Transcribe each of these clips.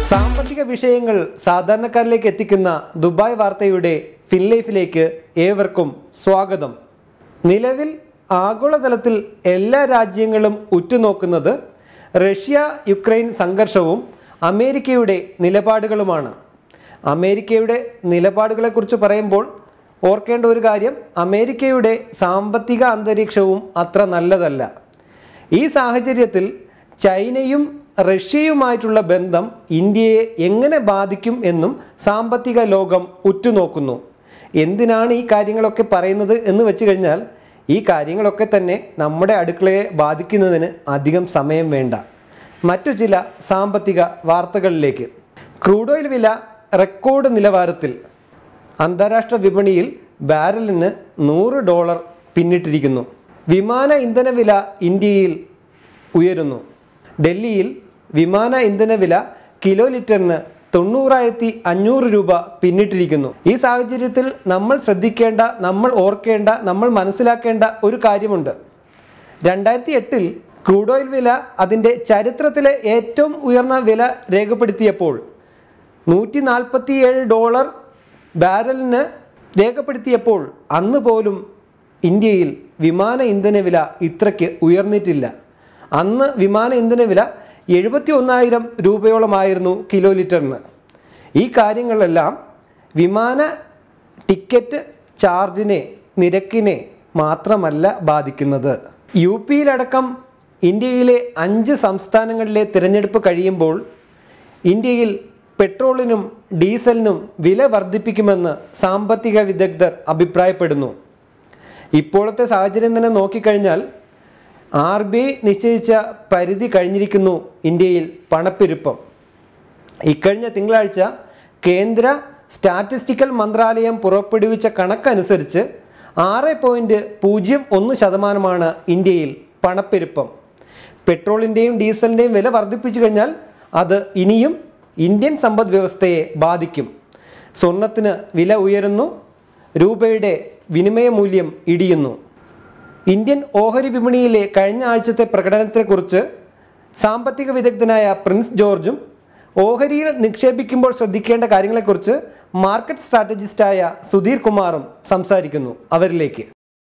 സാമ്പത്തിക വിഷയങ്ങൾ സാധാരണക്കാരിലേക്ക് എത്തിക്കുന്ന ദുബായ് വാർത്തയുടെ ഫിൻലൈഫിലേക്ക് ഏവർക്കും സ്വാഗതം നിലവിൽ ആഗോളതലത്തിൽ എല്ലാ രാജ്യങ്ങളും ഉറ്റുനോക്കുന്നത് റഷ്യ യുക്രൈൻ സംഘർഷവും അമേരിക്കയുടെ നിലപാടുകളുമാണ് അമേരിക്കയുടെ നിലപാടുകളെക്കുറിച്ച് പറയുമ്പോൾ ഓർക്കേണ്ട ഒരു കാര്യം അമേരിക്കയുടെ സാമ്പത്തിക അന്തരീക്ഷവും അത്ര നല്ലതല്ല ഈ സാഹചര്യത്തിൽ ചൈനയും റഷ്യയുമായിട്ടുള്ള ബന്ധം ഇന്ത്യയെ എങ്ങനെ ബാധിക്കും എന്നും സാമ്പത്തിക ലോകം ഉറ്റുനോക്കുന്നു എന്തിനാണ് ഈ കാര്യങ്ങളൊക്കെ പറയുന്നത് എന്ന് വെച്ച് കഴിഞ്ഞാൽ ഈ കാര്യങ്ങളൊക്കെ തന്നെ നമ്മുടെ അടുക്കളയെ ബാധിക്കുന്നതിന് അധികം സമയം വേണ്ട മറ്റു ചില സാമ്പത്തിക വാർത്തകളിലേക്ക് ക്രൂഡ് ഓയിൽ വില റെക്കോർഡ് നിലവാരത്തിൽ അന്താരാഷ്ട്ര വിപണിയിൽ ബാരലിന് നൂറ് ഡോളർ പിന്നിട്ടിരിക്കുന്നു വിമാന ഇന്ധന വില ഇന്ത്യയിൽ ഉയരുന്നു ഡൽഹിയിൽ വിമാന ഇന്ധന വില കിലോ ലിറ്ററിന് തൊണ്ണൂറായിരത്തി അഞ്ഞൂറ് രൂപ പിന്നിട്ടിരിക്കുന്നു ഈ സാഹചര്യത്തിൽ നമ്മൾ ശ്രദ്ധിക്കേണ്ട നമ്മൾ ഓർക്കേണ്ട നമ്മൾ മനസ്സിലാക്കേണ്ട ഒരു കാര്യമുണ്ട് രണ്ടായിരത്തി എട്ടിൽ ക്രൂഡ് ഓയിൽ വില അതിൻ്റെ ചരിത്രത്തിലെ ഏറ്റവും ഉയർന്ന വില രേഖപ്പെടുത്തിയപ്പോൾ നൂറ്റി നാൽപ്പത്തിയേഴ് ഡോളർ ബാരലിന് രേഖപ്പെടുത്തിയപ്പോൾ അന്ന് പോലും ഇന്ത്യയിൽ വിമാന ഇന്ധന വില ഇത്രയ്ക്ക് ഉയർന്നിട്ടില്ല അന്ന് വിമാന ഇന്ധന വില എഴുപത്തി ഒന്നായിരം രൂപയോളമായിരുന്നു കിലോ ലിറ്ററിന് ഈ കാര്യങ്ങളെല്ലാം വിമാന ടിക്കറ്റ് ചാർജിനെ നിരക്കിനെ മാത്രമല്ല ബാധിക്കുന്നത് യു പിയിലടക്കം ഇന്ത്യയിലെ അഞ്ച് സംസ്ഥാനങ്ങളിലെ തിരഞ്ഞെടുപ്പ് കഴിയുമ്പോൾ ഇന്ത്യയിൽ പെട്രോളിനും ഡീസലിനും വില വർദ്ധിപ്പിക്കുമെന്ന് സാമ്പത്തിക വിദഗ്ധർ അഭിപ്രായപ്പെടുന്നു ഇപ്പോഴത്തെ സാഹചര്യം തന്നെ നോക്കിക്കഴിഞ്ഞാൽ ആർ ബി ഐ നിശ്ചയിച്ച പരിധി കഴിഞ്ഞിരിക്കുന്നു ഇന്ത്യയിൽ പണപ്പെരുപ്പം ഇക്കഴിഞ്ഞ തിങ്കളാഴ്ച കേന്ദ്ര സ്റ്റാറ്റിസ്റ്റിക്കൽ മന്ത്രാലയം പുറപ്പെടുവിച്ച കണക്കനുസരിച്ച് ആറ് പോയിൻറ്റ് പൂജ്യം ഒന്ന് ശതമാനമാണ് ഇന്ത്യയിൽ പണപ്പെരുപ്പം പെട്രോളിൻ്റെയും ഡീസലിൻ്റെയും വില വർദ്ധിപ്പിച്ചു കഴിഞ്ഞാൽ അത് ഇനിയും ഇന്ത്യൻ സമ്പദ് വ്യവസ്ഥയെ ബാധിക്കും സ്വർണത്തിന് വില ഉയരുന്നു രൂപയുടെ വിനിമയ മൂല്യം ഇടിയുന്നു ഇന്ത്യൻ ഓഹരി വിപണിയിലെ കഴിഞ്ഞ ആഴ്ചത്തെ പ്രകടനത്തെക്കുറിച്ച് സാമ്പത്തിക വിദഗ്ധനായ പ്രിൻസ് ജോർജും ഓഹരിയിൽ നിക്ഷേപിക്കുമ്പോൾ ശ്രദ്ധിക്കേണ്ട കാര്യങ്ങളെക്കുറിച്ച് മാർക്കറ്റ് സ്ട്രാറ്റജിസ്റ്റായ സുധീർ കുമാറും സംസാരിക്കുന്നു അവരിലേക്ക്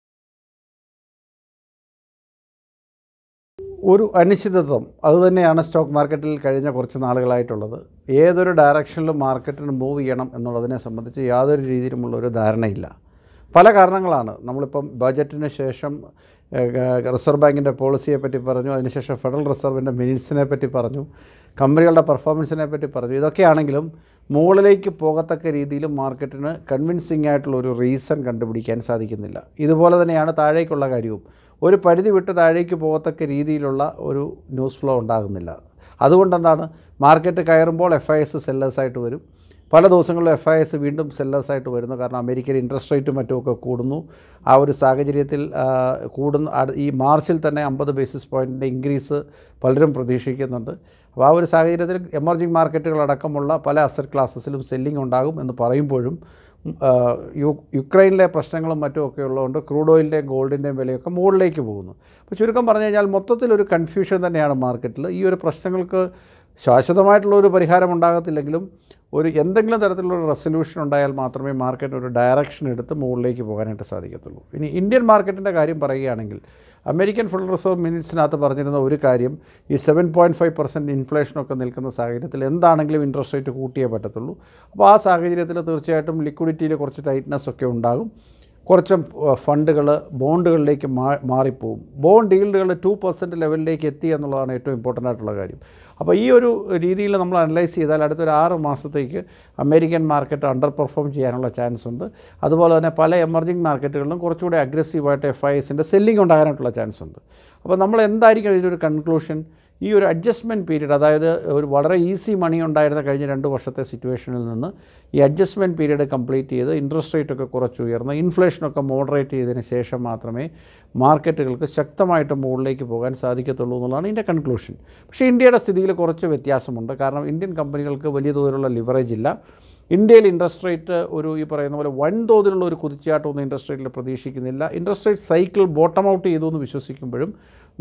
ഒരു അനിശ്ചിതത്വം അതുതന്നെയാണ് സ്റ്റോക്ക് മാർക്കറ്റിൽ കഴിഞ്ഞ കുറച്ച് നാളുകളായിട്ടുള്ളത് ഏതൊരു ഡയറക്ഷനിലും മാർക്കറ്റിന് മൂവ് ചെയ്യണം എന്നുള്ളതിനെ സംബന്ധിച്ച് യാതൊരു രീതിയിലുമുള്ള ഒരു ധാരണയില്ല പല കാരണങ്ങളാണ് നമ്മളിപ്പം ബജറ്റിന് ശേഷം ഏഹ്, റിസർവ് ബാങ്കിൻ്റെ പോളിസിയെ പറ്റി പറഞ്ഞു അതിനുശേഷം ഫെഡറൽ റിസർവിൻ്റെ മിനിറ്റ്സിനെ പറ്റി പറഞ്ഞു കമ്പനികളുടെ പെർഫോമൻസിനെ പറ്റി പറഞ്ഞു ഇതൊക്കെയാണെങ്കിലും മുകളിലേക്ക് പോകത്തക്ക രീതിയിൽ മാർക്കറ്റിന് കൺവിൻസിംഗ് ആയിട്ടുള്ള ഒരു റീസൺ കണ്ടുപിടിക്കാൻ സാധിക്കുന്നില്ല ഇതുപോലെ തന്നെയാണ് താഴേക്കുള്ള കാര്യവും ഒരു പരിധി വിട്ട് താഴേക്ക് പോകത്തക്ക രീതിയിലുള്ള ഒരു ന്യൂസ് ഫ്ലോ ഉണ്ടാകുന്നില്ല അതുകൊണ്ടെന്താണ് മാർക്കറ്റ് കയറുമ്പോൾ എഫ് ഐ എസ് സെല്ലേഴ്സായിട്ട് വരും പല ദിവസങ്ങളിലും എഫ് ഐ എസ് വീണ്ടും സെല്ലേഴ്സായിട്ട് വരുന്നു കാരണം അമേരിക്കയിൽ ഇൻട്രസ്റ്റ് റേറ്റും മറ്റുമൊക്കെ കൂടുന്നു ആ ഒരു സാഹചര്യത്തിൽ ആ, കൂടുന്ന അട്- ഈ മാർച്ചിൽ തന്നെ അമ്പത് ബേസിസ് പോയിൻറ്റിൻ്റെ ഇൻക്രീസ് പലരും പ്രതീക്ഷിക്കുന്നുണ്ട് അപ്പോൾ ആ ഒരു സാഹചര്യത്തിൽ എമർജിംഗ് മാർക്കറ്റുകളടക്കമുള്ള പല അസറ്റ് ക്ലാസ്സസിലും സെല്ലിംഗ് ഉണ്ടാകും എന്ന് പറയുമ്പോഴും ഉം, ആ, യു യുക്രൈനിലെ പ്രശ്നങ്ങളും മറ്റും ഒക്കെ ഉള്ളതുകൊണ്ട് ക്രൂഡ് ഓയിലിൻ്റെയും ഗോൾഡിൻ്റെയും വിലയൊക്കെ മുകളിലേക്ക് പോകുന്നു അപ്പോൾ ചുരുക്കം പറഞ്ഞു കഴിഞ്ഞാൽ മൊത്തത്തിലൊരു കൺഫ്യൂഷൻ തന്നെയാണ് മാർക്കറ്റിൽ ഈ ഒരു പ്രശ്നങ്ങൾക്ക് ശാശ്വതമായിട്ടുള്ള ഒരു പരിഹാരം ഉണ്ടാകത്തില്ലെങ്കിലും ഒരു എന്തെങ്കിലും തരത്തിലുള്ള ഒരു റെസൊല്യൂഷൻ ഉണ്ടായാൽ മാത്രമേ മാർക്കറ്റ് ഒരു ഡയറക്ഷൻ എടുത്ത് മുകളിലേക്ക് പോകാനായിട്ട് സാധിക്കത്തുള്ളൂ ഇനി ഇന്ത്യൻ മാർക്കറ്റിൻ്റെ കാര്യം പറയുകയാണെങ്കിൽ അമേരിക്കൻ ഫെഡറൽ റിസർവ് മിനിറ്റ്സിനകത്ത് പറഞ്ഞിരുന്ന ഒരു കാര്യം ഈ സെവൻ പോയിൻറ്റ് ഫൈവ് പെർസെൻറ്റ് ഇൻഫ്ലേഷനൊക്കെ നിൽക്കുന്ന സാഹചര്യത്തിൽ എന്താണെങ്കിലും ഇൻട്രസ്റ്റ് റേറ്റ് കൂട്ടിയേ പറ്റത്തുള്ളൂ അപ്പോൾ ആ സാഹചര്യത്തിൽ തീർച്ചയായിട്ടും ലിക്വിഡിറ്റിയിൽ കുറച്ച് ടൈറ്റ്നസ് ഒക്കെ ഉണ്ടാകും കുറച്ച് ഫണ്ടുകൾ ബോണ്ടുകളിലേക്ക് മാ മാറിപ്പോവും ബോണ്ട് ഈൽഡുകൾ ടു പെർസെൻറ്റ് ലെവലിലേക്ക് എത്തി എന്നുള്ളതാണ് ഏറ്റവും ഇമ്പോർട്ടൻ്റ് ആയിട്ടുള്ള കാര്യം അപ്പോൾ ഈ ഒരു രീതിയിൽ നമ്മൾ അനലൈസ് ചെയ്താൽ അടുത്തൊരു ആറ് മാസത്തേക്ക് അമേരിക്കൻ മാർക്കറ്റ് അണ്ടർ പെർഫോം ചെയ്യാനുള്ള ചാൻസ് ഉണ്ട് അതുപോലെ തന്നെ പല എമർജിംഗ് മാർക്കറ്റുകളിലും കുറച്ചുകൂടി അഗ്രസീവായിട്ട് എഫ് ഐ എസിൻ്റെ സെല്ലിംഗ് ഉണ്ടാകാനായിട്ടുള്ള ചാൻസ് ഉണ്ട് അപ്പോൾ നമ്മൾ എന്തായിരിക്കും ഇതിൻ്റെ ഒരു കൺക്ലൂഷൻ ഈ ഒരു അഡ്ജസ്റ്റ്മെൻറ്റ് പീരീഡ് അതായത് ഒരു വളരെ ഈസി മണി ഉണ്ടായിരുന്ന കഴിഞ്ഞ രണ്ട് വർഷത്തെ സിറ്റുവേഷനിൽ നിന്ന് ഈ അഡ്ജസ്റ്റ്മെൻറ്റ് പീരീഡ് കംപ്ലീറ്റ് ചെയ്ത് ഇൻട്രസ്റ്റ് റേറ്റ് ഒക്കെ കുറച്ച് ഉയർന്ന് ഇൻഫ്ലേഷനൊക്കെ മോഡറേറ്റ് ചെയ്തതിന് ശേഷം മാത്രമേ മാർക്കറ്റുകൾക്ക് ശക്തമായിട്ട് മുകളിലേക്ക് പോകാൻ സാധിക്കത്തുള്ളൂ എന്നുള്ളതാണ് ഇതിൻ്റെ കൺക്ലൂഷൻ പക്ഷേ ഇന്ത്യയുടെ സ്ഥിതിയിൽ കുറച്ച് വ്യത്യാസമുണ്ട് കാരണം ഇന്ത്യൻ കമ്പനികൾക്ക് വലിയ തോതിലുള്ള ലിവറേജ് ഇല്ല ഇന്ത്യയിൽ ഇൻട്രസ്റ്റ് റേറ്റ് ഒരു ഈ പറയുന്ന പോലെ വൻതോതിലുള്ള ഒരു കുതിച്ചാട്ടമൊന്നും ഇൻട്രസ്റ്റ് റേറ്റിൽ പ്രതീക്ഷിക്കുന്നില്ല interest rate cycle bottom out ചെയ്തു എന്ന് വിശ്വസിക്കുമ്പോഴും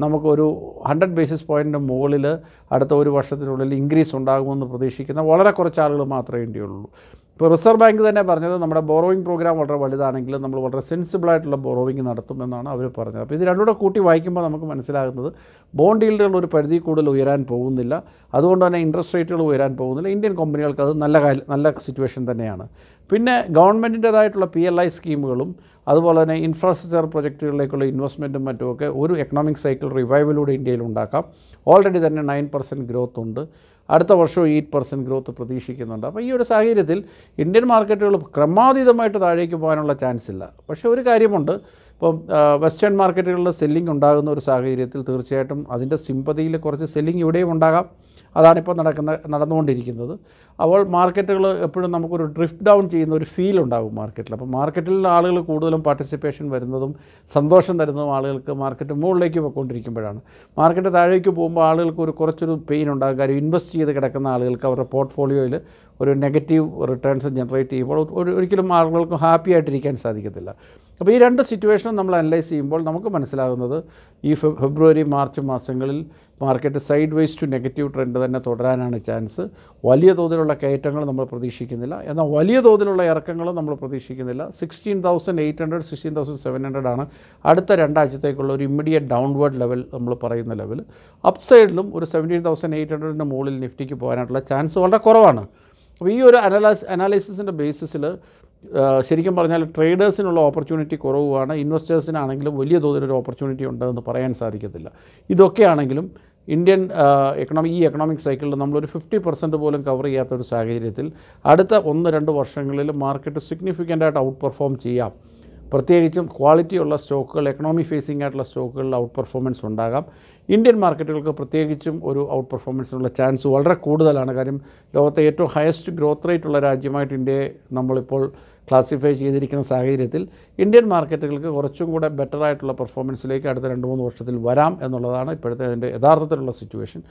നമുക്കൊരു ഹൺഡ്രഡ് ബേസിസ് പോയിൻറ്റിൻ്റെ മുകളിൽ അടുത്ത ഒരു വർഷത്തിനുള്ളിൽ ഇൻക്രീസ് ഉണ്ടാകുമെന്ന് പ്രതീക്ഷിക്കുന്ന വളരെ കുറച്ച് ആളുകൾ മാത്രമേ ഇന്ത്യയുള്ളൂ ഇപ്പോൾ റിസർവ് ബാങ്ക് തന്നെ പറഞ്ഞത് നമ്മുടെ ബോറോയിങ് പ്രോഗ്രാം വളരെ വലുതാണെങ്കിൽ നമ്മൾ വളരെ സെൻസിബിൾ ആയിട്ടുള്ള ബോറോയിങ് നടത്തുമെന്നാണ് അവർ പറഞ്ഞത് അപ്പോൾ ഇത് രണ്ടുകൂടെ കൂട്ടി വായിക്കുമ്പോൾ നമുക്ക് മനസ്സിലാകുന്നത് ബോണ്ട് ഈൽഡുകൾ ഒരു പരിധി കൂടുതൽ ഉയരാൻ പോകുന്നില്ല അതുകൊണ്ട് തന്നെ ഇൻട്രസ്റ്റ് റേറ്റുകൾ ഉയരാൻ പോകുന്നില്ല ഇന്ത്യൻ കമ്പനികൾക്ക് അത് നല്ല കാര്യം നല്ല സിറ്റുവേഷൻ തന്നെയാണ് പിന്നെ ഗവൺമെൻറ്റിൻ്റേതായിട്ടുള്ള പി എൽ ഐ സ്കീമുകളും അതുപോലെ തന്നെ ഇൻഫ്രാസ്ട്രക്ചർ പ്രൊജക്റ്റുകളിലേക്കുള്ള ഇൻവെസ്റ്റ്മെൻറ്റും മറ്റുമൊക്കെ ഒരു എക്കണോമിക് സൈക്കിൾ റിവൈവലൂടെ ഇന്ത്യയിൽ ഉണ്ടാക്കാം ഓൾറെഡി തന്നെ നയൻ പെർസെൻറ്റ് ഗ്രോത്ത് ഉണ്ട് അടുത്ത വർഷവും എയ്റ്റ് പെർസെൻറ്റ് ഗ്രോത്ത് പ്രതീക്ഷിക്കുന്നുണ്ട് അപ്പോൾ ഈ ഒരു സാഹചര്യത്തിൽ ഇന്ത്യൻ മാർക്കറ്റുകൾ ക്രമാതീതമായിട്ട് താഴേക്ക് പോകാനുള്ള ചാൻസ് ഇല്ല പക്ഷേ ഒരു കാര്യമുണ്ട് ഇപ്പം വെസ്റ്റേൺ മാർക്കറ്റുകളിൽ സെല്ലിംഗ് ഉണ്ടാകുന്ന ഒരു സാഹചര്യത്തിൽ തീർച്ചയായിട്ടും അതിൻ്റെ സിമ്പതിയിൽ കുറച്ച് സെല്ലിംഗ് ഇവിടെയും ഉണ്ടാകാം അതാണിപ്പോൾ നടക്കുന്ന നടന്നുകൊണ്ടിരിക്കുന്നത് അപ്പോൾ മാർക്കറ്റുകൾ എപ്പോഴും നമുക്കൊരു ഡ്രിഫ്റ്റ് ഡൗൺ ചെയ്യുന്ന ഒരു ഫീൽ ഉണ്ടാകും മാർക്കറ്റിൽ അപ്പോൾ മാർക്കറ്റിൽ ആളുകൾ കൂടുതലും പാർട്ടിസിപ്പേഷൻ വരുന്നതും സന്തോഷം തരുന്നതും ആളുകൾക്ക് മാർക്കറ്റ് മുകളിലേക്ക് പോയിക്കൊണ്ടിരിക്കുമ്പോഴാണ് മാർക്കറ്റ് താഴേക്ക് പോകുമ്പോൾ ആളുകൾക്ക് ഒരു കുറച്ചൊരു പെയിൻ ഉണ്ടാകും കാര്യം ഇൻവെസ്റ്റ് ചെയ്ത് കിടക്കുന്ന ആളുകൾക്ക് അവരുടെ പോർട്ട്ഫോളിയോയിൽ ഒരു നെഗറ്റീവ് റിട്ടേൺസ് ജനറേറ്റ് ചെയ്യുമ്പോൾ ഒരു- ഒരിക്കലും ആളുകൾക്ക് ഹാപ്പി ആയിട്ടിരിക്കാൻ സാധിക്കത്തില്ല അപ്പോൾ ഈ രണ്ട് സിറ്റുവേഷനും നമ്മൾ അനലൈസ് ചെയ്യുമ്പോൾ നമുക്ക് മനസ്സിലാകുന്നത് ഈ ഫെബ് ഫെബ്രുവരി മാർച്ച് മാസങ്ങളിൽ market side wise to negative trend തന്നെ തുടരാനാണ് ചാൻസ് വലിയ തോതിലുള്ള കയറ്റങ്ങൾ നമ്മൾ പ്രതീക്ഷിക്കുന്നില്ല എന്നാൽ വലിയ തോതിലുള്ള ഇറക്കങ്ങളും നമ്മൾ പ്രതീക്ഷിക്കുന്നില്ല sixteen thousand eight hundred sixteen thousand seven hundred ആണ് അടുത്ത രണ്ടാഴ്ചത്തേക്കുള്ള ഒരു ഇമ്മീഡിയറ്റ് ഡൗൺവേർഡ് ലെവൽ നമ്മൾ പറയുന്ന ലെവൽ അപ്പ് സൈഡിലും ഒരു സെവൻറ്റീൻ തൗസൻഡ് എയ്റ്റ് ഹൺഡ്രഡിൻ്റെ മുകളിൽ നിഫ്റ്റിക്ക് പോകാനായിട്ടുള്ള ചാൻസ് വളരെ കുറവാണ് അപ്പോൾ ഈ ഒരു അനലൈസ് അനാലിസിസിൻ്റെ ബേസിസിൽ ശരിക്കും പറഞ്ഞാൽ ട്രേഡേഴ്സിനുള്ള ഓപ്പർച്യൂണിറ്റി കുറവുമാണ് ഇൻവെസ്റ്റേഴ്സിനാണെങ്കിലും വലിയ തോതിലൊരു ഓപ്പർച്യൂണിറ്റി ഉണ്ടെന്ന് പറയാൻ സാധിക്കത്തില്ല ഇതൊക്കെയാണെങ്കിലും ഇന്ത്യൻ എക്കണോമി ഈ എക്കണോമിക് സൈക്കിളിൽ നമ്മളൊരു ഫിഫ്റ്റി പെർസെൻറ്റ് പോലും കവർ ചെയ്യാത്ത ഒരു സാഹചര്യത്തിൽ അടുത്ത ഒന്ന് രണ്ട് വർഷങ്ങളിൽ മാർക്കറ്റ് സിഗ്നിഫിക്കൻ്റ് ആയിട്ട് ഔട്ട് പെർഫോം ചെയ്യാം പ്രത്യേകിച്ചും ക്വാളിറ്റിയുള്ള സ്റ്റോക്കുകൾ എക്കണോമി ഫേസിംഗ് ആയിട്ടുള്ള സ്റ്റോക്കുകളിൽ ഔട്ട് പെർഫോമൻസ് ഉണ്ടാകാം ഇന്ത്യൻ മാർക്കറ്റുകൾക്ക് പ്രത്യേകിച്ചും ഒരു ഔട്ട് പെർഫോമൻസിനുള്ള ചാൻസ് വളരെ കൂടുതലാണ് കാര്യം ലോകത്തെ ഏറ്റവും ഹയസ്റ്റ് ഗ്രോത്ത് റേറ്റ് ഉള്ള രാജ്യമായിട്ട് ഇന്ത്യയെ നമ്മളിപ്പോൾ ക്ലാസിഫൈ ചെയ്തിരിക്കുന്ന സാഹചര്യത്തിൽ ഇന്ത്യൻ മാർക്കറ്റുകൾക്ക് കുറച്ചും കൂടെ ബെറ്റർ ആയിട്ടുള്ള പെർഫോമൻസിലേക്ക് അടുത്ത രണ്ട് മൂന്ന് വർഷത്തിൽ വരാം എന്നുള്ളതാണ് ഇപ്പോഴത്തെ അതിൻ്റെ യഥാർത്ഥത്തിലുള്ള സിറ്റുവേഷൻ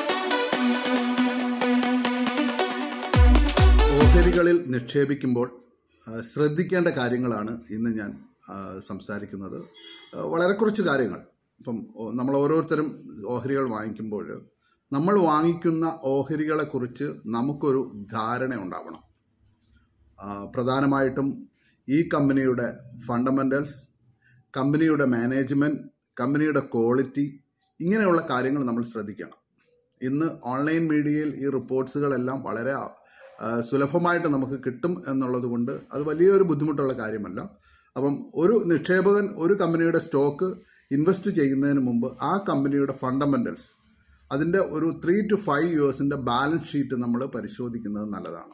ഓഹരികളിൽ നിക്ഷേപിക്കുമ്പോൾ ആ, ശ്രദ്ധിക്കേണ്ട കാര്യങ്ങളാണ് ഇന്ന് ഞാൻ ആ, സംസാരിക്കുന്നത് ആ, വളരെ കുറച്ച് കാര്യങ്ങൾ ഇപ്പം ഓ- നമ്മൾ ഓരോരുത്തരും ഓഹരികൾ വാങ്ങിക്കുമ്പോൾ നമ്മൾ വാങ്ങിക്കുന്ന ഓഹരികളെക്കുറിച്ച് നമുക്കൊരു ധാരണ ഉണ്ടാവണം ആ, പ്രധാനമായിട്ടും ഈ കമ്പനിയുടെ ഫണ്ടമെൻ്റൽസ് കമ്പനിയുടെ മാനേജ്മെൻറ്റ് കമ്പനിയുടെ ക്വാളിറ്റി ഇങ്ങനെയുള്ള കാര്യങ്ങൾ നമ്മൾ ശ്രദ്ധിക്കണം ഇന്ന് ഓൺലൈൻ മീഡിയയിൽ ഈ റിപ്പോർട്ട്സുകളെല്ലാം വളരെ ആ, സുലഭമായിട്ട് നമുക്ക് കിട്ടും എന്നുള്ളത് കൊണ്ട് അത് വലിയൊരു ബുദ്ധിമുട്ടുള്ള കാര്യമല്ല അപ്പം ഒരു നിക്ഷേപകൻ ഒരു കമ്പനിയുടെ സ്റ്റോക്ക് ഇൻവെസ്റ്റ് ചെയ്യുന്നതിന് മുമ്പ് ആ കമ്പനിയുടെ ഫണ്ടമെൻ്റൽസ് അതിൻ്റെ ഒരു ത്രീ ടു ഫൈവ് ഇയേഴ്സിൻ്റെ ബാലൻസ് ഷീറ്റ് നമ്മൾ പരിശോധിക്കുന്നത് നല്ലതാണ്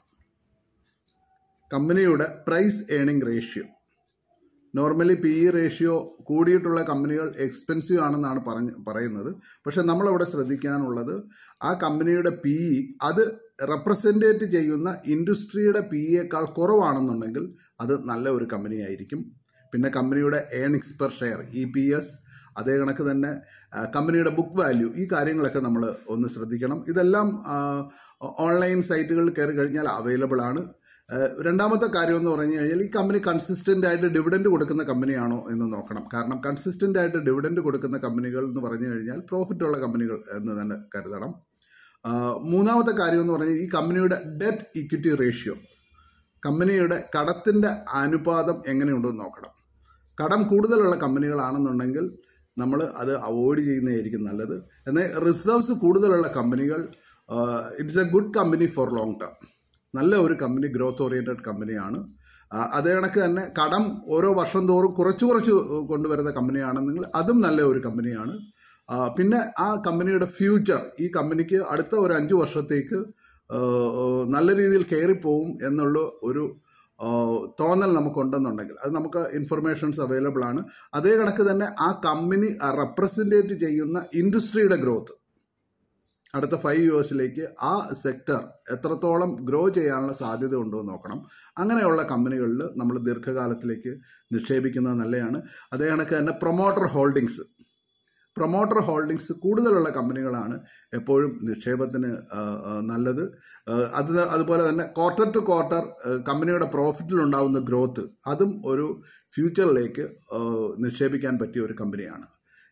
കമ്പനിയുടെ price earning ratio normally P E ratio കൂടിയിട്ടുള്ള കമ്പനികൾ എക്സ്പെൻസീവ് ആണെന്നാണ് പറഞ്ഞ് പറയുന്നത് പക്ഷെ നമ്മളവിടെ ശ്രദ്ധിക്കാനുള്ളത് ആ കമ്പനിയുടെ പി ഇ അത് റെപ്രസെൻറ്റേറ്റ് ചെയ്യുന്ന ഇൻഡസ്ട്രിയുടെ പി ഇയേക്കാൾ കുറവാണെന്നുണ്ടെങ്കിൽ അത് നല്ല ഒരു കമ്പനി ആയിരിക്കും പിന്നെ കമ്പനിയുടെ earnings per share E P S അതേ കണക്ക് തന്നെ ആ, കമ്പനിയുടെ ബുക്ക് വാല്യൂ ഈ കാര്യങ്ങളൊക്കെ നമ്മൾ ഒന്ന് ശ്രദ്ധിക്കണം ഇതെല്ലാം ആ, ഓൺലൈൻ സൈറ്റുകളിൽ കയറി കഴിഞ്ഞാൽ അവൈലബിൾ ആണ് ഏഹ് രണ്ടാമത്തെ കാര്യം എന്ന് പറഞ്ഞു കഴിഞ്ഞാൽ ഈ കമ്പനി കൺസിസ്റ്റന്റ് ആയിട്ട് ഡിവിഡൻഡ് കൊടുക്കുന്ന കമ്പനിയാണോ എന്ന് നോക്കണം കാരണം കൺസിസ്റ്റന്റ് ആയിട്ട് ഡിവിഡൻഡ് കൊടുക്കുന്ന കമ്പനികൾ എന്ന് പറഞ്ഞു കഴിഞ്ഞാൽ പ്രോഫിറ്റ് ഉള്ള കമ്പനികൾ എന്ന് തന്നെ കരുതണം ആഹ് മൂന്നാമത്തെ കാര്യം എന്ന് പറഞ്ഞാൽ ഈ കമ്പനിയുടെ ഡെറ്റ് ഇക്വിറ്റി റേഷ്യോ കമ്പനിയുടെ കടത്തിന്റെ അനുപാതം എങ്ങനെയുണ്ടെന്ന് നോക്കണം കടം കൂടുതലുള്ള കമ്പനികളാണെന്നുണ്ടെങ്കിൽ നമ്മൾ അത് അവോയ്ഡ് ചെയ്യുന്നതായിരിക്കും നല്ലത് എന്നാൽ റിസർവ്സ് കൂടുതലുള്ള കമ്പനികൾ it's a good company for long term നല്ല ഒരു കമ്പനി ഗ്രോത്ത് ഓറിയൻറ്റഡ് കമ്പനിയാണ് ആ, അതേ കണക്ക് തന്നെ കടം ഓരോ വർഷം തോറും കുറച്ച് കുറച്ച് കൊണ്ടുവരുന്ന കമ്പനിയാണെന്നെങ്കിൽ അതും നല്ല ഒരു കമ്പനിയാണ് ആ, പിന്നെ ആ കമ്പനിയുടെ ഫ്യൂച്ചർ ഈ കമ്പനിക്ക് അടുത്ത ഒരു അഞ്ച് വർഷത്തേക്ക് ആ, നല്ല രീതിയിൽ കയറിപ്പോവും എന്നുള്ള ഒരു ആ, തോന്നൽ നമുക്കുണ്ടെന്നുണ്ടെങ്കിൽ അത് നമുക്ക് ഇൻഫർമേഷൻസ് അവൈലബിൾ ആണ് അതേ കണക്ക് തന്നെ ആ കമ്പനി റെപ്രസെൻറ്റേറ്റ് ചെയ്യുന്ന ഇൻഡസ്ട്രിയുടെ ഗ്രോത്ത് അടുത്ത ഫൈവ് ഇയേഴ്സിലേക്ക് ആ സെക്ടർ എത്രത്തോളം ഗ്രോ ചെയ്യാനുള്ള സാധ്യത ഉണ്ടോ എന്ന് നോക്കണം അങ്ങനെയുള്ള കമ്പനികളിൽ നമ്മൾ ദീർഘകാലത്തിലേക്ക് നിക്ഷേപിക്കുന്നത് നല്ലതാണ് അതേ കണക്ക് തന്നെ പ്രൊമോട്ടർ ഹോൾഡിങ്സ് പ്രൊമോട്ടർ ഹോൾഡിങ്സ് കൂടുതലുള്ള കമ്പനികളാണ് എപ്പോഴും നിക്ഷേപത്തിന് ആ, ആ, നല്ലത് ആ, അത് അതുപോലെ തന്നെ ക്വാർട്ടർ ടു ക്വാർട്ടർ കമ്പനിയുടെ പ്രോഫിറ്റിൽ ഉണ്ടാകുന്ന ഗ്രോത്ത് അതും ഒരു ഫ്യൂച്ചറിലേക്ക് ആ, നിക്ഷേപിക്കാൻ പറ്റിയ ഒരു കമ്പനിയാണ്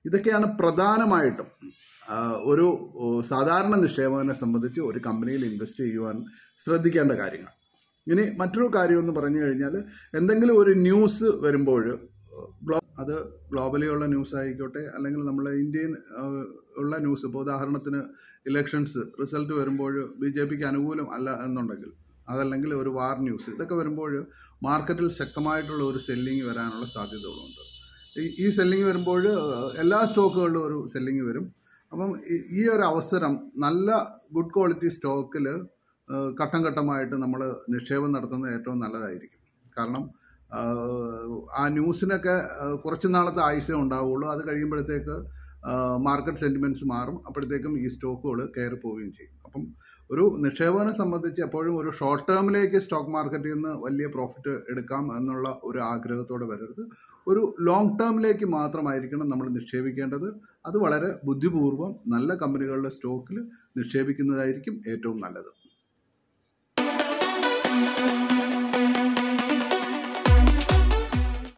ഇതൊക്കെയാണ് പ്രധാനമായിട്ടും ആ, ഒരു ഓ, സാധാരണ നിക്ഷേപകനെ സംബന്ധിച്ച് ഒരു കമ്പനിയിൽ ഇൻവെസ്റ്റ് ചെയ്യുവാൻ ശ്രദ്ധിക്കേണ്ട കാര്യങ്ങൾ ഇനി മറ്റൊരു കാര്യം എന്ന് പറഞ്ഞു കഴിഞ്ഞാൽ എന്തെങ്കിലും ഒരു ന്യൂസ് വരുമ്പോൾ ഗ്ലോ അത് ഗ്ലോബലി ഉള്ള ന്യൂസ് ആയിക്കോട്ടെ അല്ലെങ്കിൽ നമ്മൾ ഇന്ത്യൻ ആ, ഉള്ള ന്യൂസ് ഇപ്പോൾ ഉദാഹരണത്തിന് ഇലക്ഷൻസ് റിസൾട്ട് വരുമ്പോൾ ബി ജെ പിക്ക് അനുകൂലം അല്ല എന്നുണ്ടെങ്കിൽ അതല്ലെങ്കിൽ ഒരു വാർ ന്യൂസ് ഇതൊക്കെ വരുമ്പോൾ മാർക്കറ്റിൽ ശക്തമായിട്ടുള്ള ഒരു സെല്ലിങ് വരാനുള്ള സാധ്യതകളുണ്ട് ഈ ഈ സെല്ലിങ് വരുമ്പോൾ എല്ലാ സ്റ്റോക്കുകളിലും ഒരു സെല്ലിങ് വരും അപ്പം ഈ- ഈ ഒരു അവസരം നല്ല ഗുഡ് ക്വാളിറ്റി സ്റ്റോക്കിൽ ഘട്ടം ഘട്ടമായിട്ട് നമ്മൾ നിക്ഷേപം നടത്തുന്നത് ഏറ്റവും നല്ലതായിരിക്കും കാരണം ആ, ആ ന്യൂസിനൊക്കെ ആ, കുറച്ച് നാളത്തെ ആയുസേ ഉണ്ടാവുള്ളൂ അത് കഴിയുമ്പോഴത്തേക്ക് മാർക്കറ്റ് സെൻറ്റിമെൻറ്റ്സ് മാറും അപ്പോഴത്തേക്കും ഈ സ്റ്റോക്കുകൾ കയറി പോവുകയും ചെയ്യും അപ്പം ഒരു നിക്ഷേപകനെ സംബന്ധിച്ച് എപ്പോഴും ഒരു ഷോർട്ട് ടേമിലേക്ക് സ്റ്റോക്ക് മാർക്കറ്റിൽ നിന്ന് വലിയ പ്രോഫിറ്റ് എടുക്കാം എന്നുള്ള ഒരു ആഗ്രഹത്തോടെ വരരുത് ഒരു ലോങ് ടേമിലേക്ക് മാത്രമായിരിക്കണം നമ്മൾ നിക്ഷേപിക്കേണ്ടത് അത് വളരെ ബുദ്ധിപൂർവ്വം നല്ല കമ്പനികളുടെ സ്റ്റോക്കിൽ നിക്ഷേപിക്കുന്നതായിരിക്കും ഏറ്റവും നല്ലത്